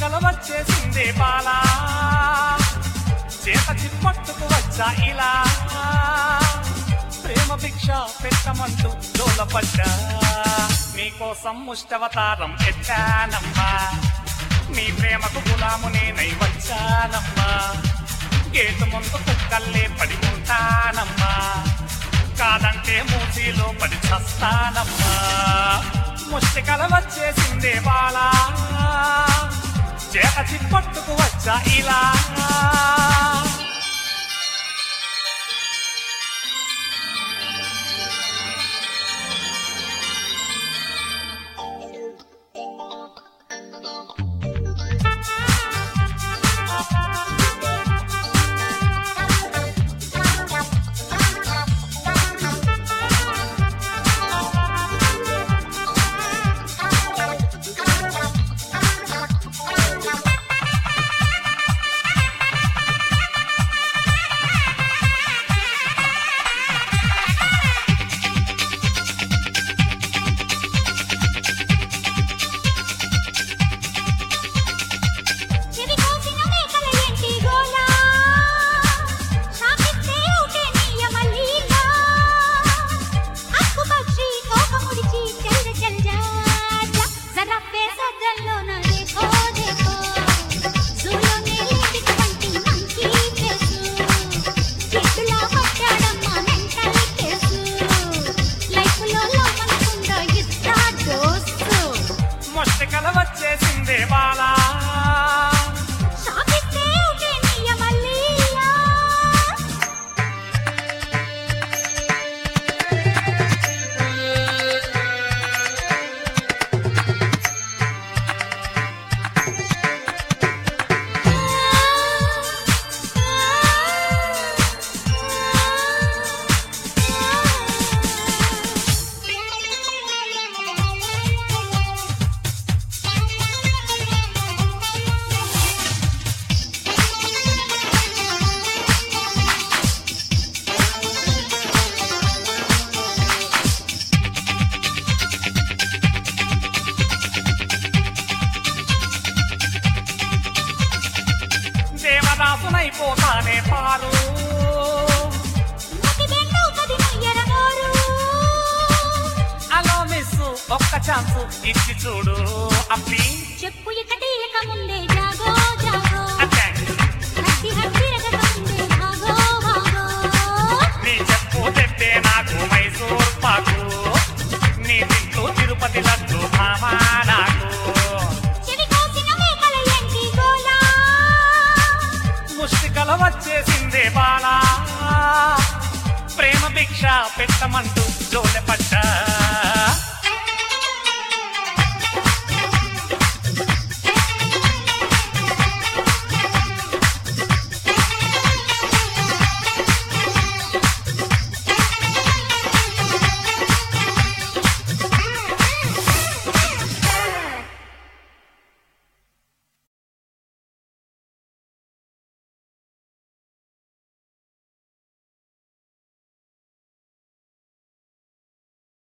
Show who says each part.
Speaker 1: ముష్టికల వచ్చేసిందే బాలా చేత చిప్పట్టుకు వచ్చా ఇలా ప్రేమ భిక్ష పెట్టమంటూ దోలపడ్డా నీకోసం ముష్టవతారం ఎత్తానమ్మా నీ ప్రేమకు గులాము నేనై వచ్చానమ్మా గేటు ముందు కుక్కల్లే పడి ఉంటానమ్మా కాదంటే మూసీలో పడి చస్తానమ్మా ముష్టికల వచ్చేసిందే బాలా చేత చిప్పట్టుకు వచ్చా ఇలా
Speaker 2: చెవి కోసిన మేకల ఏంటి గోలా షాకిస్తే ఊటే నియమలీలా అక్కు పక్షి కోక ముడిచి చల్ చల్ జా జా జరా పే సజ్జల్లో నా దేఖో దేఖో జూలో నేలిటికి వంటి మంకీ ఫేసు చెట్టులా పట్టాడమ్మా మెంటల్ కేసు లైఫ్లో లోపనుకుందా ఇస్తా డోసు
Speaker 1: ముష్టికల వచ్చేసిందే బాలా
Speaker 2: షాకిస్తే ఊటే నియమలీలా
Speaker 1: దేవదాసునైపోతానే పారు
Speaker 2: మతి బెండు కది ముయ్యర నోరు
Speaker 1: అలో మిస్ ఒక్క ఛాన్స్ ఇచ్చి చూడు అప్పి